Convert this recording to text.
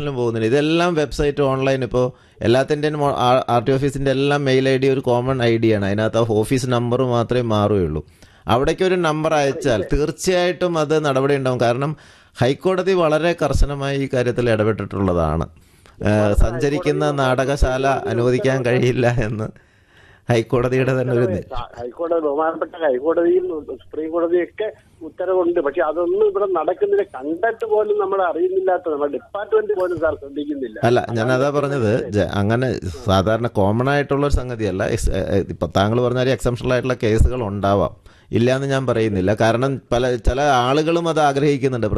സ്റ്റേഷനിലും പോകുന്നില്ല ഇതെല്ലാം വെബ്സൈറ്റ് ഓൺലൈൻ ഇപ്പോൾ എല്ലാത്തിൻ്റെയും ആർ ടി ഓഫീസിൻ്റെ എല്ലാം മെയിൽ ഐ ഡി ഒരു കോമൺ ഐ ഡി ആണ് അതിനകത്ത് ആ ഓഫീസ് നമ്പർ മാത്രമേ മാറുകയുള്ളൂ അവിടേക്ക് ഒരു നമ്പർ അയച്ചാൽ തീർച്ചയായിട്ടും അത് നടപടി ഉണ്ടാവും കാരണം ഹൈക്കോടതി വളരെ കർശനമായി ഈ കാര്യത്തിൽ ഇടപെട്ടിട്ടുള്ളതാണ് ഏഹ് സഞ്ചരിക്കുന്ന നാടകശാല അനുവദിക്കാൻ കഴിയില്ല എന്ന് ഹൈക്കോടതിയുടെ തന്നെ ഒരു നി- ഹൈക്കോടതി ബഹുമാനപ്പെട്ട ഹൈക്കോടതിയും സുപ്രീം കോടതിയൊക്കെ ഉത്തരവുണ്ട് പക്ഷെ അതൊന്നും ഇവിടെ നടക്കുന്നില്ല കണ്ടിട്ട് പോലും നമ്മൾ അറിയുന്നില്ലാത്ത നമ്മുടെ ഡിപ്പാർട്ട്മെന്റ് പോലും സാർ ശ്രദ്ധിക്കുന്നില്ല അല്ല ഞാൻ അതാ പറഞ്ഞത് ജ- അങ്ങനെ സാധാരണ കോമൺ ആയിട്ടുള്ള ഒരു സംഗതിയല്ല എക്സ്- ഏ, ഏ, ഇപ്പൊ താങ്കൾ പറഞ്ഞാൽ എക്സംഷണൽ ആയിട്ടുള്ള കേസുകൾ ഉണ്ടാവാം ഇല്ല എന്ന് ഞാൻ പറയുന്നില്ല കാരണം പല ചില ആളുകളും അത് ആഗ്രഹിക്കുന്നുണ്ട്